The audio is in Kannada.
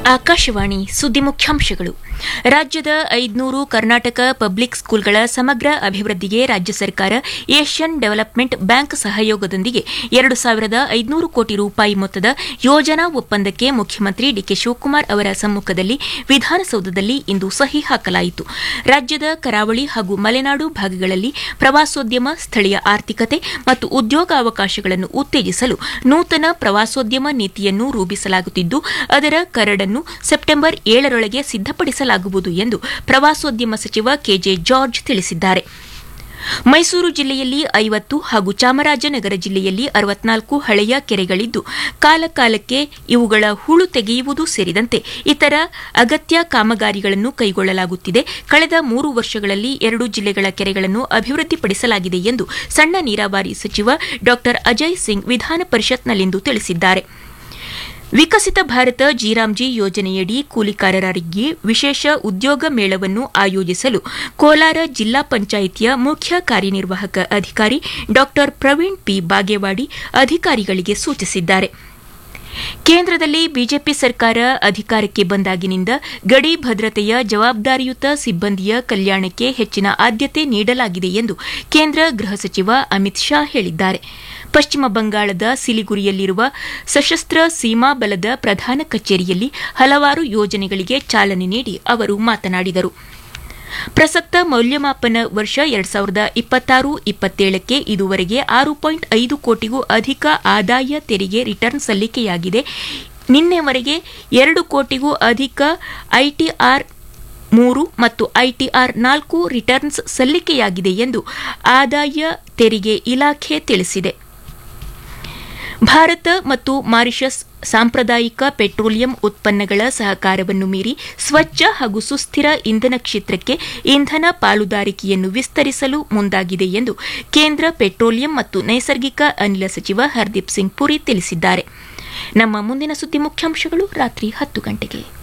ಆಕಾಶವಾಣಿ ಸುದ್ದಿ ಮುಖ್ಯಾಂಶಗಳು ರಾಜ್ಯದ ಐದುನೂರು ಕರ್ನಾಟಕ ಪಬ್ಲಿಕ್ ಸ್ಕೂಲ್ಗಳ ಸಮಗ್ರ ಅಭಿವೃದ್ಧಿಗೆ ರಾಜ್ಯ ಸರ್ಕಾರ ಏಷ್ಯನ್ ಡೆವಲಪ್ಮೆಂಟ್ ಬ್ಯಾಂಕ್ ಸಹಯೋಗದೊಂದಿಗೆ ಎರಡು ಸಾವಿರದ ಐದುನೂರು ಕೋಟಿ ರೂಪಾಯಿ ಮೊತ್ತದ ಯೋಜನಾ ಒಪ್ಪಂದಕ್ಕೆ ಮುಖ್ಯಮಂತ್ರಿ ಡಿಕೆ ಶಿವಕುಮಾರ್ ಅವರ ಸಮ್ಮುಖದಲ್ಲಿ ವಿಧಾನಸೌಧದಲ್ಲಿ ಇಂದು ಸಹಿ ಹಾಕಲಾಯಿತು ರಾಜ್ಯದ ಕರಾವಳಿ ಹಾಗೂ ಮಲೆನಾಡು ಭಾಗಗಳಲ್ಲಿ ಪ್ರವಾಸೋದ್ಯಮ ಸ್ಥಳೀಯ ಆರ್ಥಿಕತೆ ಮತ್ತು ಉದ್ಯೋಗಾವಕಾಶಗಳನ್ನು ಉತ್ತೇಜಿಸಲು ನೂತನ ಪ್ರವಾಸೋದ್ಯಮ ನೀತಿಯನ್ನು ರೂಪಿಸಲಾಗುತ್ತಿದ್ದು ಅದರ ಕರಡನ್ನು ಸೆಪ್ಟೆಂಬರ್ ಏಳರೊಳಗೆ ಸಿದ್ದಪಡಿಸಲಾಗುವುದು ಎಂದು ಪ್ರವಾಸೋದ್ಯಮ ಸಚಿವ ಕೆಜೆ ಜಾರ್ಜ್ ತಿಳಿಸಿದ್ದಾರೆ ಮೈಸೂರು ಜಿಲ್ಲೆಯಲ್ಲಿ ಐವತ್ತು ಹಾಗೂ ಚಾಮರಾಜನಗರ ಜಿಲ್ಲೆಯಲ್ಲಿ ಅರವತ್ನಾಲ್ಕು ಹಳೆಯ ಕೆರೆಗಳಿದ್ದು ಕಾಲಕಾಲಕ್ಕೆ ಇವುಗಳ ಹೂಳು ತೆಗೆಯುವುದು ಸೇರಿದಂತೆ ಇತರ ಅಗತ್ಯ ಕಾಮಗಾರಿಗಳನ್ನು ಕೈಗೊಳ್ಳಲಾಗುತ್ತಿದೆ ಕಳೆದ ಮೂರು ವರ್ಷಗಳಲ್ಲಿ ಎರಡು ಜಿಲ್ಲೆಗಳ ಕೆರೆಗಳನ್ನು ಅಭಿವೃದ್ಧಿಪಡಿಸಲಾಗಿದೆ ಎಂದು ಸಣ್ಣ ನೀರಾವರಿ ಸಚಿವ ಡಾ ಅಜಯ್ ಸಿಂಗ್ ವಿಧಾನ ಪರಿಷತ್ನಲ್ಲಿಂದು ತಿಳಿಸಿದ್ದಾರೆ ವಿಕಸಿತ ಭಾರತ ಜಿರಾಮ್ಜಿ ಯೋಜನೆಯಡಿ ಕೂಲಿಕಾರರಿಗೆ ವಿಶೇಷ ಉದ್ಯೋಗ ಮೇಳವನ್ನು ಆಯೋಜಿಸಲು ಕೋಲಾರ ಜಿಲ್ಲಾ ಪಂಚಾಯಿತಿಯ ಮುಖ್ಯ ಕಾರ್ಯನಿರ್ವಾಹಕ ಅಧಿಕಾರಿ ಡಾ ಪ್ರವೀಣ್ ಪಿ ಬಾಗೇವಾಡಿ ಅಧಿಕಾರಿಗಳಿಗೆ ಸೂಚಿಸಿದ್ದಾರೆ ಕೇಂದ್ರದಲ್ಲಿ ಬಿಜೆಪಿ ಸರ್ಕಾರ ಅಧಿಕಾರಕ್ಕೆ ಬಂದಾಗಿನಿಂದ ಗಡಿ ಭದ್ರತೆಯ ಜವಾಬ್ದಾರಿಯುತ ಸಿಬ್ಬಂದಿಯ ಕಲ್ಯಾಣಕ್ಕೆ ಹೆಚ್ಚಿನ ಆದ್ಯತೆ ನೀಡಲಾಗಿದೆ ಎಂದು ಕೇಂದ್ರ ಗೃಹ ಸಚಿವ ಅಮಿತ್ ಶಾ ಹೇಳಿದ್ದಾರೆ ಪಶ್ಚಿಮ ಬಂಗಾಳದ ಸಿಲಿಗುರಿಯಲ್ಲಿರುವ ಸಶಸ್ತ್ರ ಸೀಮಾ ಬಲದ ಪ್ರಧಾನ ಕಚೇರಿಯಲ್ಲಿ ಹಲವಾರು ಯೋಜನೆಗಳಿಗೆ ಚಾಲನೆ ನೀಡಿ ಅವರು ಮಾತನಾಡಿದರು ಪ್ರಸಕ್ತ ಮೌಲ್ಯಮಾಪನ ವರ್ಷ ಎರಡ್ ಸಾವಿರದ ಇಪ್ಪತ್ತಾರು ಇಪ್ಪತ್ತೇಳಕ್ಕೆ ಇದುವರೆಗೆ ಆರು ಪಾಯಿಂಟ್ ಐದು ಕೋಟಿಗೂ ಅಧಿಕ ಆದಾಯ ತೆರಿಗೆ ರಿಟರ್ನ್ ಸಲ್ಲಿಕೆಯಾಗಿದೆ ನಿನ್ನೆವರೆಗೆ ಎರಡು ಕೋಟಿಗೂ ಅಧಿಕ ಐಟಿಆರ್ ಮೂರು ಮತ್ತು ಐಟಿಆರ್ ನಾಲ್ಕು ರಿಟರ್ನ್ಸ್ ಸಲ್ಲಿಕೆಯಾಗಿದೆ ಎಂದು ಆದಾಯ ತೆರಿಗೆ ಇಲಾಖೆ ತಿಳಿಸಿದೆ ಭಾರತ ಮತ್ತು ಮಾರಿಷಸ್ ಸಾಂಪ್ರದಾಯಿಕ ಪೆಟ್ರೋಲಿಯಂ ಉತ್ಪನ್ನಗಳ ಸಹಕಾರವನ್ನು ಮೀರಿ ಸ್ವಚ್ಛ ಹಾಗೂ ಸುಸ್ಥಿರ ಇಂಧನ ಕ್ಷೇತ್ರಕ್ಕೆ ಇಂಧನ ಪಾಲುದಾರಿಕೆಯನ್ನು ವಿಸ್ತರಿಸಲು ಮುಂದಾಗಿದೆ ಎಂದು ಕೇಂದ್ರ ಪೆಟ್ರೋಲಿಯಂ ಮತ್ತು ನೈಸರ್ಗಿಕ ಅನಿಲ ಸಚಿವ ಹರ್ದೀಪ್ ಸಿಂಗ್ ಪುರಿ ತಿಳಿಸಿದ್ದಾರೆ ನಮ್ಮ ಮುಂದಿನ ಸುದ್ದಿ ಮುಖ್ಯಾಂಶಗಳು ರಾತ್ರಿ ಹತ್ತು ಗಂಟೆಗೆ